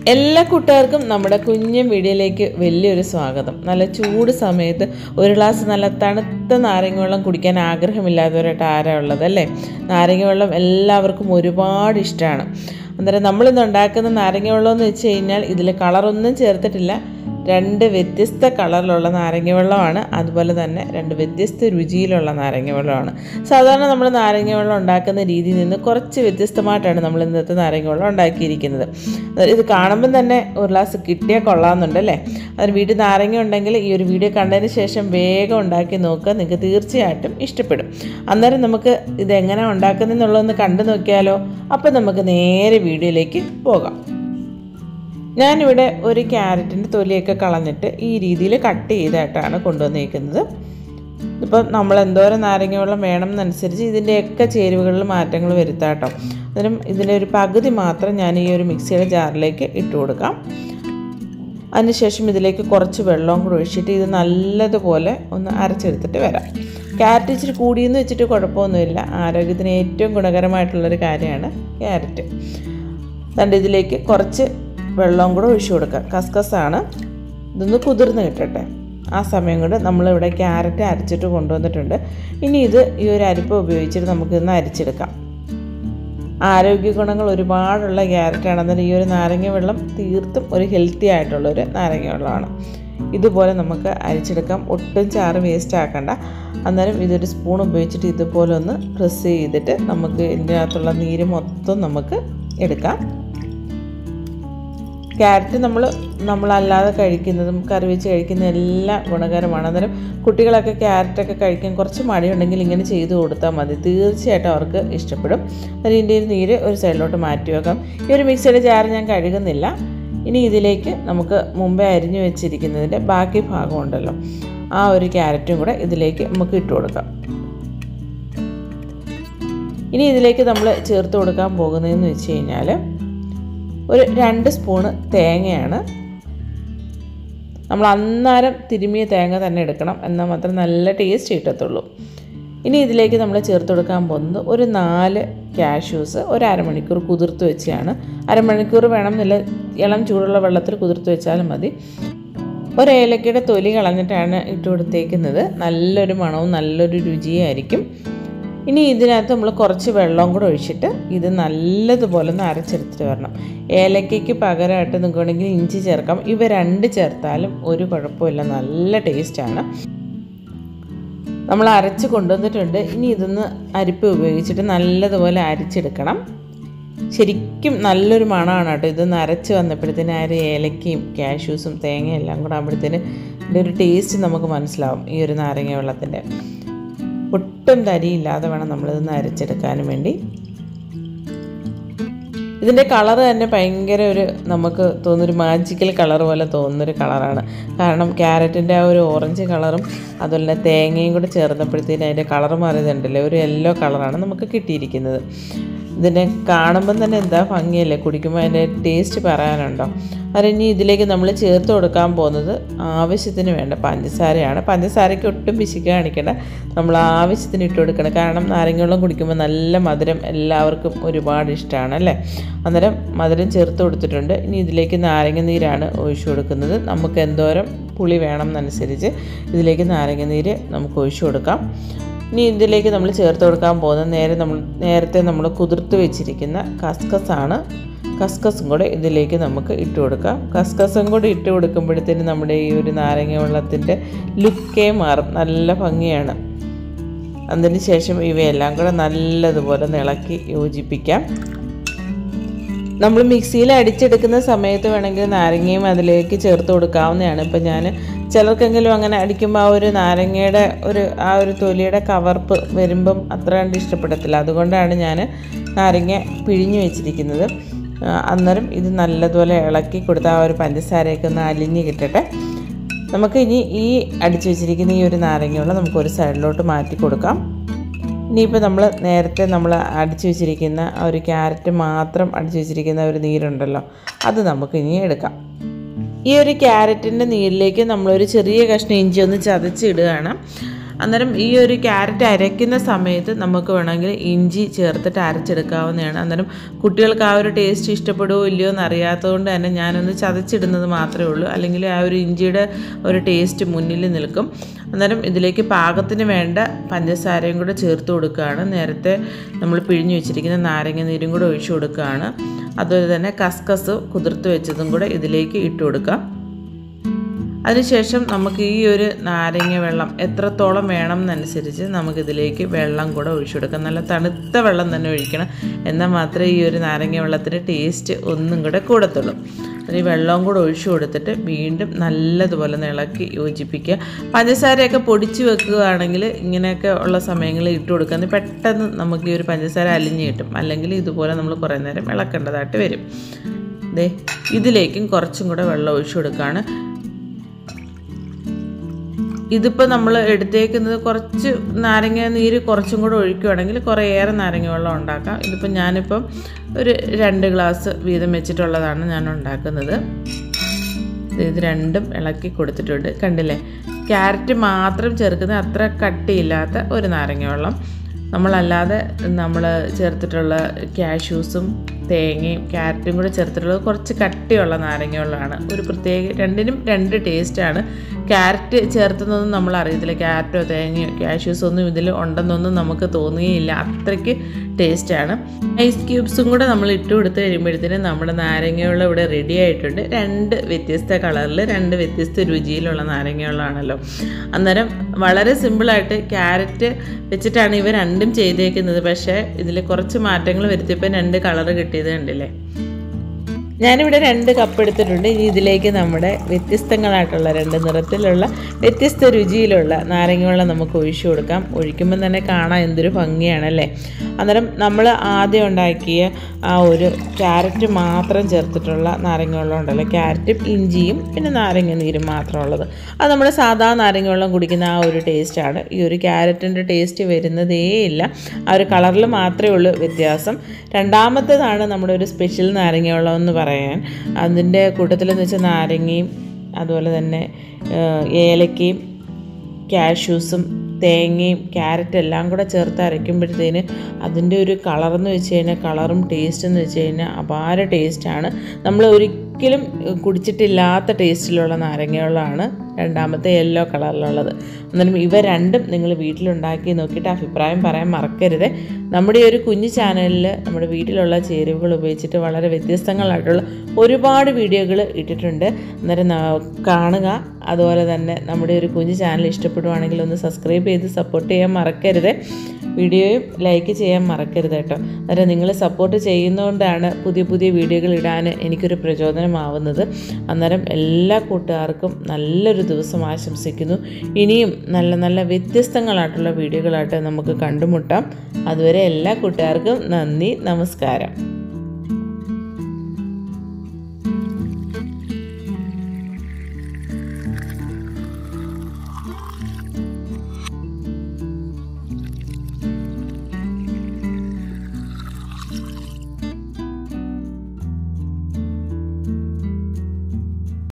എല്ലാ കൂട്ടുകാർക്കും നമ്മുടെ കുഞ്ഞൻ വീഡിയോയിലേക്ക് വലിയൊരു സ്വാഗതം നല്ല ചൂട് സമയത്ത് ഒരു ഗ്ലാസ് നല്ല തണുത്ത നാരങ്ങ വെള്ളം കുടിക്കാൻ ആഗ്രഹമില്ലാത്തവരായിട്ട് ആരാ ഉള്ളത് അല്ലേ നാരങ്ങ വെള്ളം എല്ലാവർക്കും ഒരുപാട് ഇഷ്ടമാണ് അന്നേരം നമ്മളിന്ന് ഉണ്ടാക്കുന്ന നാരങ്ങ വെള്ളം എന്ന് വെച്ച് കഴിഞ്ഞാൽ ഇതിൽ കളറൊന്നും ചേർത്തിട്ടില്ല രണ്ട് വ്യത്യസ്ത കളറിലുള്ള നാരങ്ങ വെള്ളമാണ് അതുപോലെ തന്നെ രണ്ട് വ്യത്യസ്ത രുചിയിലുള്ള നാരങ്ങ വെള്ളമാണ് സാധാരണ നമ്മൾ നാരങ്ങ വെള്ളം ഉണ്ടാക്കുന്ന രീതിയിൽ നിന്ന് കുറച്ച് വ്യത്യസ്തമായിട്ടാണ് നമ്മൾ ഇന്നത്തെ നാരങ്ങ വെള്ളം ഉണ്ടാക്കിയിരിക്കുന്നത് അത് ഇത് കാണുമ്പം തന്നെ ഒരു ഗ്ലാസ് കിട്ടിയാൽ കൊള്ളാമെന്നുണ്ട് അല്ലേ അതിന് വീട്ടിൽ നാരങ്ങ ഉണ്ടെങ്കിൽ ഈ ഒരു വീഡിയോ കണ്ടതിന് ശേഷം വേഗം ഉണ്ടാക്കി നോക്കുക നിങ്ങൾക്ക് തീർച്ചയായിട്ടും ഇഷ്ടപ്പെടും അന്നേരം നമുക്ക് ഇത് എങ്ങനെയാണ് ഉണ്ടാക്കുന്നതെന്നുള്ളതൊന്ന് കണ്ടു നോക്കിയാലോ അപ്പം നമുക്ക് നേരെ വീഡിയോയിലേക്ക് പോകാം ഞാനിവിടെ ഒരു ക്യാരറ്റിൻ്റെ തൊലിയൊക്കെ കളഞ്ഞിട്ട് ഈ രീതിയിൽ കട്ട് ചെയ്തായിട്ടാണ് കൊണ്ടുവന്നിരിക്കുന്നത് ഇപ്പം നമ്മൾ എന്തോരം നാരങ്ങ വെള്ളം വേണം എന്നനുസരിച്ച് ഇതിൻ്റെയൊക്കെ ചേരുവകളിൽ മാറ്റങ്ങൾ വരുത്താം കേട്ടോ അന്നേരം ഇതിൻ്റെ ഒരു പകുതി മാത്രം ഞാൻ ഈ ഒരു മിക്സിയുടെ ജാറിലേക്ക് ഇട്ട് കൊടുക്കാം അതിനുശേഷം ഇതിലേക്ക് കുറച്ച് വെള്ളവും കൂടെ ഒഴിച്ചിട്ട് ഇത് നല്ലതുപോലെ ഒന്ന് അരച്ചെടുത്തിട്ട് വരാം ക്യാരറ്റ് ഇച്ചിരി കൂടിയെന്ന് വെച്ചിട്ട് കുഴപ്പമൊന്നുമില്ല ആരോഗ്യത്തിന് ഏറ്റവും ഗുണകരമായിട്ടുള്ളൊരു കാര്യമാണ് ക്യാരറ്റ് അതുകൊണ്ട് ഇതിലേക്ക് കുറച്ച് വെള്ളവും കൂടെ ഒഴിച്ചു കൊടുക്കുക കസ്കസാണ് ഇതൊന്ന് കുതിർന്ന് കിട്ടട്ടെ ആ സമയം കൊണ്ട് നമ്മളിവിടെ ക്യാരറ്റ് അരച്ചിട്ട് കൊണ്ടുവന്നിട്ടുണ്ട് ഇനി ഇത് ഈ ഒരു അരിപ്പ ഉപയോഗിച്ചിട്ട് നമുക്കിന്ന് അരിച്ചെടുക്കാം ആരോഗ്യ ഗുണങ്ങൾ ഒരുപാടുള്ള ക്യാരറ്റാണ് അന്നേരം ഈ ഒരു നാരങ്ങ വെള്ളം തീർത്തും ഒരു ഹെൽത്തി ആയിട്ടുള്ളൊരു നാരങ്ങ വെള്ളമാണ് ഇതുപോലെ നമുക്ക് അരിച്ചെടുക്കാം ഒട്ടും ചാറ് വേസ്റ്റ് ആക്കണ്ട അന്നേരം ഇതൊരു സ്പൂൺ ഉപയോഗിച്ചിട്ട് ഇതുപോലെ ഒന്ന് പ്രസ് ചെയ്തിട്ട് നമുക്ക് ഇതിൻ്റെ അകത്തുള്ള നീര് മൊത്തം നമുക്ക് എടുക്കാം ക്യാരറ്റ് നമ്മൾ നമ്മളല്ലാതെ കഴിക്കുന്നതും കറി വെച്ച് കഴിക്കുന്ന എല്ലാം ഗുണകരമാണ് അന്നേരം കുട്ടികളൊക്കെ ക്യാരറ്റൊക്കെ കഴിക്കാൻ കുറച്ച് മടിയുണ്ടെങ്കിൽ ഇങ്ങനെ ചെയ്തു കൊടുത്താൽ മതി തീർച്ചയായിട്ടും അവർക്ക് ഇഷ്ടപ്പെടും അതിൻ്റെ ഒരു നീര് ഒരു സൈഡിലോട്ട് മാറ്റി വെക്കാം ഈ ഒരു മിക്സിയുടെ ജാർ ഞാൻ കഴുകുന്നില്ല ഇനി ഇതിലേക്ക് നമുക്ക് മുമ്പേ അരിഞ്ഞു വെച്ചിരിക്കുന്നതിൻ്റെ ബാക്കി ഭാഗം ഉണ്ടല്ലോ ആ ഒരു ക്യാരറ്റും കൂടെ ഇതിലേക്ക് നമുക്ക് ഇട്ട് കൊടുക്കാം ഇനി ഇതിലേക്ക് നമ്മൾ ചേർത്ത് കൊടുക്കാൻ പോകുന്നതെന്ന് വെച്ച് കഴിഞ്ഞാൽ ഒരു രണ്ട് സ്പൂണ് തേങ്ങയാണ് നമ്മൾ അന്നേരം തിരുമിയ തേങ്ങ തന്നെ എടുക്കണം എന്നാൽ മാത്രം നല്ല ടേസ്റ്റ് കിട്ടത്തുള്ളൂ ഇനി ഇതിലേക്ക് നമ്മൾ ചേർത്ത് കൊടുക്കാൻ പോകുന്നത് ഒരു നാല് കാഷ്യൂസ് ഒരു അരമണിക്കൂർ കുതിർത്ത് വെച്ചാണ് അരമണിക്കൂർ വേണമെന്നില്ല ഇളം ചൂടുള്ള വെള്ളത്തിൽ കുതിർത്ത് വെച്ചാലും മതി ഒരു ഏലക്കയുടെ തൊലി കളഞ്ഞിട്ടാണ് ഇട്ട് കൊടുത്തേക്കുന്നത് നല്ലൊരു മണവും നല്ലൊരു രുചിയായിരിക്കും ഇനി ഇതിനകത്ത് നമ്മൾ കുറച്ച് വെള്ളവും കൂടെ ഒഴിച്ചിട്ട് ഇത് നല്ലതുപോലെ ഒന്ന് അരച്ചെടുത്തിട്ട് വരണം ഏലക്കയ്ക്ക് പകരമായിട്ട് നിൽക്കുകയാണെങ്കിൽ ഇഞ്ചി ചേർക്കാം ഇവ രണ്ട് ചേർത്താലും ഒരു കുഴപ്പമില്ല നല്ല ടേസ്റ്റാണ് നമ്മൾ അരച്ച് കൊണ്ടുവന്നിട്ടുണ്ട് ഇനി ഇതൊന്ന് അരിപ്പ് ഉപയോഗിച്ചിട്ട് നല്ലതുപോലെ അരിച്ചെടുക്കണം ശരിക്കും നല്ലൊരു മണമാണ് കേട്ടോ ഇതൊന്ന് അരച്ച് വന്നപ്പോഴത്തേന് ആ ഒരു ഏലക്കയും കാഷ്യൂസും തേങ്ങയും എല്ലാം കൂടെ ആകുമ്പോഴത്തേന് ഇതിൻ്റെ ഒരു ടേസ്റ്റ് നമുക്ക് മനസ്സിലാവും ഈ ഒരു നാരങ്ങ വെള്ളത്തിൻ്റെ ഒട്ടും തരിയില്ലാതെ വേണം നമ്മളിതൊന്ന് അരച്ചെടുക്കാനും വേണ്ടി ഇതിൻ്റെ കളറ് തന്നെ ഭയങ്കര ഒരു നമുക്ക് തോന്നുന്നൊരു മാജിക്കൽ കളർ പോലെ തോന്നുന്നൊരു കളറാണ് കാരണം ക്യാരറ്റിൻ്റെ ആ ഒരു ഓറഞ്ച് കളറും അതുപോലെ തന്നെ തേങ്ങയും കൂടെ ചേർന്നപ്പോഴത്തേന് അതിൻ്റെ കളർ മാറിയതുണ്ടല്ലേ ഒരു യെല്ലോ കളറാണ് നമുക്ക് കിട്ടിയിരിക്കുന്നത് ഇതിനെ കാണുമ്പം തന്നെ എന്താ ഭംഗിയല്ലേ കുടിക്കുമ്പോൾ അതിൻ്റെ ടേസ്റ്റ് പറയാനുണ്ടോ അതിനി ഇതിലേക്ക് നമ്മൾ ചേർത്ത് കൊടുക്കാൻ പോകുന്നത് ആവശ്യത്തിന് വേണ്ട പഞ്ചസാരയാണ് പഞ്ചസാരയ്ക്ക് ഒട്ടും പിശുക്ക് കാണിക്കേണ്ട നമ്മൾ ആവശ്യത്തിന് ഇട്ട് കൊടുക്കണം കാരണം നാരങ്ങവെള്ളം കുടിക്കുമ്പോൾ നല്ല മധുരം എല്ലാവർക്കും ഒരുപാട് ഇഷ്ടമാണ് അല്ലേ അന്നേരം മധുരം ചേർത്ത് കൊടുത്തിട്ടുണ്ട് ഇനി ഇതിലേക്ക് നാരങ്ങ നീരാണ് ഒഴിച്ചു കൊടുക്കുന്നത് നമുക്ക് എന്തോരം പുളി വേണം എന്നനുസരിച്ച് ഇതിലേക്ക് നാരങ്ങ നീര് നമുക്ക് ഒഴിച്ചു കൊടുക്കാം ഇനി ഇതിലേക്ക് നമ്മൾ ചേർത്ത് കൊടുക്കാൻ പോകുന്നത് നേരെ നമ്മൾ നേരത്തെ നമ്മൾ കുതിർത്ത് വെച്ചിരിക്കുന്ന കസ്കസാണ് കസ്കസും കൂടെ ഇതിലേക്ക് നമുക്ക് ഇട്ട് കൊടുക്കാം കസ്കസും കൂടെ ഇട്ട് കൊടുക്കുമ്പോഴത്തേന് നമ്മുടെ ഈ ഒരു നാരങ്ങ വെള്ളത്തിൻ്റെ ലുക്കേ മാറും നല്ല ഭംഗിയാണ് അതിന് ശേഷം ഇവയെല്ലാം കൂടെ നല്ലതുപോലെ ഇളക്കി യോജിപ്പിക്കാം നമ്മൾ മിക്സിയിൽ അടിച്ചെടുക്കുന്ന സമയത്ത് വേണമെങ്കിൽ നാരങ്ങയും അതിലേക്ക് ചേർത്ത് കൊടുക്കാവുന്നതാണ് ഇപ്പം ഞാൻ ചിലർക്കെങ്കിലും അങ്ങനെ അടിക്കുമ്പോൾ ആ ഒരു നാരങ്ങയുടെ ഒരു ആ ഒരു തൊലിയുടെ കവർപ്പ് വരുമ്പം അത്ര കണ്ട് ഇഷ്ടപ്പെടത്തില്ല അതുകൊണ്ടാണ് ഞാൻ നാരങ്ങ പിഴിഞ്ഞു വെച്ചിരിക്കുന്നത് അന്നേരം ഇത് നല്ലതുപോലെ ഇളക്കി കൊടുത്ത് ആ ഒരു പഞ്ചസാരയൊക്കെ ഒന്ന് അലിഞ്ഞ് കിട്ടട്ടെ നമുക്ക് ഇനി ഈ അടിച്ചു വെച്ചിരിക്കുന്ന ഈ ഒരു നാരങ്ങയുള്ള നമുക്ക് ഒരു സൈഡിലോട്ട് മാറ്റി കൊടുക്കാം ഇനിയിപ്പോൾ നമ്മൾ നേരത്തെ നമ്മൾ അടിച്ചു വെച്ചിരിക്കുന്ന ആ ഒരു ക്യാരറ്റ് മാത്രം അടിച്ചു വെച്ചിരിക്കുന്ന ഒരു നീരുണ്ടല്ലോ അത് നമുക്ക് ഇനി എടുക്കാം ഈ ഒരു ക്യാരറ്റിൻ്റെ നീരിലേക്ക് നമ്മളൊരു ചെറിയ കഷ്ണം ഇഞ്ചി ഒന്ന് ചതച്ചിടുകയാണ് അന്നേരം ഈ ഒരു ക്യാരറ്റ് അരയ്ക്കുന്ന സമയത്ത് നമുക്ക് വേണമെങ്കിൽ ഇഞ്ചി ചേർത്തിട്ട് അരച്ചെടുക്കാവുന്നതാണ് അന്നേരം കുട്ടികൾക്ക് ആ ഒരു ടേസ്റ്റ് ഇഷ്ടപ്പെടുമോ ഇല്ലയോ എന്ന് അറിയാത്തതുകൊണ്ട് തന്നെ ഞാനൊന്ന് ചതച്ചിടുന്നത് മാത്രമേ ഉള്ളൂ അല്ലെങ്കിൽ ആ ഒരു ഇഞ്ചിയുടെ ഒരു ടേസ്റ്റ് മുന്നിൽ നിൽക്കും അന്നേരം ഇതിലേക്ക് പാകത്തിന് വേണ്ട പഞ്ചസാരയും കൂടെ ചേർത്ത് കൊടുക്കുകയാണ് നേരത്തെ നമ്മൾ പിഴിഞ്ഞു വെച്ചിരിക്കുന്ന നാരങ്ങ നീരും കൂടെ ഒഴിച്ചു കൊടുക്കുകയാണ് അതുപോലെ തന്നെ കസ്കസ് കുതിർത്ത് വെച്ചതും കൂടെ ഇതിലേക്ക് ഇട്ട് കൊടുക്കാം അതിനുശേഷം നമുക്ക് ഈ ഒരു നാരങ്ങ വെള്ളം എത്രത്തോളം വേണം എന്നനുസരിച്ച് നമുക്കിതിലേക്ക് വെള്ളം കൂടെ ഒഴിച്ചു കൊടുക്കാം നല്ല തണുത്ത വെള്ളം തന്നെ ഒഴിക്കണം എന്നാൽ മാത്രമേ ഈ ഒരു നാരങ്ങ വെള്ളത്തിൻ്റെ ടേസ്റ്റ് ഒന്നും കൂടെ കൂടത്തുള്ളൂ ഈ വെള്ളവും കൂടെ ഒഴിച്ചു കൊടുത്തിട്ട് വീണ്ടും നല്ലതുപോലെ ഒന്ന് ഇളക്കി യോജിപ്പിക്കുക പഞ്ചസാരയൊക്കെ പൊടിച്ച് വെക്കുകയാണെങ്കിൽ ഇങ്ങനെയൊക്കെ ഉള്ള സമയങ്ങളിൽ ഇട്ട് കൊടുക്കുന്നത് പെട്ടെന്ന് നമുക്ക് ഈ ഒരു പഞ്ചസാര അലിഞ്ഞ് കിട്ടും അല്ലെങ്കിൽ ഇതുപോലെ നമ്മൾ കുറേ നേരം ഇളക്കേണ്ടതായിട്ട് വരും ദേ ഇതിലേക്കും കുറച്ചും കൂടെ വെള്ളം ഒഴിച്ചു കൊടുക്കുകയാണ് ഇതിപ്പോൾ നമ്മൾ എടുത്തേക്കുന്നത് കുറച്ച് നാരങ്ങ നീര് കുറച്ചും കൂടെ ഒഴിക്കുകയാണെങ്കിൽ കുറേയേറെ നാരങ്ങ വെള്ളം ഉണ്ടാക്കാം ഇതിപ്പോൾ ഞാനിപ്പം ഒരു രണ്ട് ഗ്ലാസ് വീതം വെച്ചിട്ടുള്ളതാണ് ഞാൻ ഉണ്ടാക്കുന്നത് ഇത് രണ്ടും ഇളക്കി കൊടുത്തിട്ടുണ്ട് കണ്ടില്ലേ ക്യാരറ്റ് മാത്രം ചേർക്കുന്ന അത്ര കട്ടിയില്ലാത്ത ഒരു നാരങ്ങ വെള്ളം നമ്മളല്ലാതെ നമ്മൾ ചേർത്തിട്ടുള്ള കാഷ്യൂസും തേങ്ങയും ക്യാരറ്റും കൂടെ ചേർത്തിട്ടുള്ളത് കുറച്ച് കട്ടിയുള്ള നാരങ്ങ വെള്ളമാണ് ഒരു പ്രത്യേക രണ്ടിനും രണ്ട് ടേസ്റ്റാണ് ക്യാരറ്റ് ചേർത്തുന്നതൊന്നും നമ്മൾ അറിയത്തില്ല ക്യാരറ്റോ തേങ്ങയോ കാഷ്യൂസോ ഒന്നും ഇതിൽ ഉണ്ടെന്നൊന്നും നമുക്ക് തോന്നുകയില്ല അത്രയ്ക്ക് ടേസ്റ്റാണ് ഐസ് ക്യൂബ്സും കൂടെ നമ്മൾ ഇട്ട് കൊടുത്ത് കഴിയുമ്പോഴത്തേനും നമ്മുടെ നാരങ്ങയുള്ള ഇവിടെ റെഡി ആയിട്ടുണ്ട് രണ്ട് വ്യത്യസ്ത കളറിൽ രണ്ട് വ്യത്യസ്ത രുചിയിലുള്ള നാരങ്ങയുള്ളതാണല്ലോ അന്നേരം വളരെ സിമ്പിളായിട്ട് ക്യാരറ്റ് വെച്ചിട്ടാണ് ഇവ രണ്ടും ചെയ്തേക്കുന്നത് പക്ഷേ ഇതിൽ കുറച്ച് മാറ്റങ്ങൾ വരുത്തിയപ്പോൾ രണ്ട് കളർ കിട്ടിയത് കണ്ടില്ലേ ഞാനിവിടെ രണ്ട് കപ്പ് എടുത്തിട്ടുണ്ട് ഇനി ഇതിലേക്ക് നമ്മുടെ വ്യത്യസ്തങ്ങളായിട്ടുള്ള രണ്ട് നിറത്തിലുള്ള വ്യത്യസ്ത രുചിയിലുള്ള നാരങ്ങ വെള്ളം നമുക്ക് ഒഴിച്ചു കൊടുക്കാം ഒഴിക്കുമ്പോൾ തന്നെ കാണാൻ എന്തൊരു ഭംഗിയാണല്ലേ അന്നേരം നമ്മൾ ആദ്യം ഉണ്ടാക്കിയ ആ ഒരു ക്യാരറ്റ് മാത്രം ചേർത്തിട്ടുള്ള നാരങ്ങ വെള്ളം ഉണ്ടല്ലോ ക്യാരറ്റും ഇഞ്ചിയും പിന്നെ നാരങ്ങ നീരും മാത്രമുള്ളത് അത് നമ്മുടെ സാധാ നാരങ്ങ വെള്ളം കുടിക്കുന്ന ആ ഒരു ടേസ്റ്റാണ് ഈ ഒരു ക്യാരറ്റിൻ്റെ ടേസ്റ്റ് വരുന്നതേ ഇല്ല ആ ഒരു കളറിൽ മാത്രമേ ഉള്ളൂ വ്യത്യാസം രണ്ടാമത്തേതാണ് നമ്മുടെ ഒരു സ്പെഷ്യൽ നാരങ്ങ വെള്ളം എന്ന് പറയാൻ അതിൻ്റെ കൂട്ടത്തിലെന്ന് വെച്ചാൽ നാരങ്ങയും അതുപോലെ തന്നെ ഏലക്കയും കാഷ്യൂസും തേങ്ങയും ക്യാരറ്റ് എല്ലാം കൂടെ ചേർത്ത് അരയ്ക്കുമ്പോഴത്തേന് അതിൻ്റെ ഒരു കളറെന്ന് വെച്ച് കഴിഞ്ഞാൽ കളറും ടേസ്റ്റ് എന്ന് വെച്ച് കഴിഞ്ഞാൽ അപാര ടേസ്റ്റാണ് നമ്മൾ ഒരിക്കലും കുടിച്ചിട്ടില്ലാത്ത ടേസ്റ്റിലുള്ള നാരങ്ങവെള്ളമാണ് രണ്ടാമത്തെ യെല്ലോ കളറിലുള്ളത് എന്നാലും ഇവ രണ്ടും നിങ്ങൾ വീട്ടിലുണ്ടാക്കി നോക്കിയിട്ട് അഭിപ്രായം പറയാൻ മറക്കരുത് നമ്മുടെ ഈ ഒരു കുഞ്ഞു ചാനലിൽ നമ്മുടെ വീട്ടിലുള്ള ചേരുവകൾ ഉപയോഗിച്ചിട്ട് വളരെ വ്യത്യസ്തങ്ങളായിട്ടുള്ള ഒരുപാട് വീഡിയോകൾ ഇട്ടിട്ടുണ്ട് അന്നേരം കാണുക അതുപോലെ തന്നെ നമ്മുടെ ഒരു കുഞ്ഞു ചാനൽ ഇഷ്ടപ്പെടുവാണെങ്കിൽ ഒന്ന് സബ്സ്ക്രൈബ് ചെയ്ത് സപ്പോർട്ട് ചെയ്യാൻ മറക്കരുത് വീഡിയോയും ലൈക്ക് ചെയ്യാൻ മറക്കരുത് കേട്ടോ അന്നേരം നിങ്ങൾ സപ്പോർട്ട് ചെയ്യുന്നതുകൊണ്ടാണ് പുതിയ പുതിയ വീഡിയോകൾ ഇടാൻ എനിക്കൊരു പ്രചോദനമാവുന്നത് അന്നേരം എല്ലാ കൂട്ടുകാർക്കും നല്ലൊരു ദിവസം ആശംസിക്കുന്നു ഇനിയും നല്ല നല്ല വ്യത്യസ്തങ്ങളായിട്ടുള്ള വീഡിയോകളായിട്ട് നമുക്ക് കണ്ടുമുട്ടാം അതുവരെ എല്ലാ കൂട്ടുകാർക്കും നന്ദി നമസ്കാരം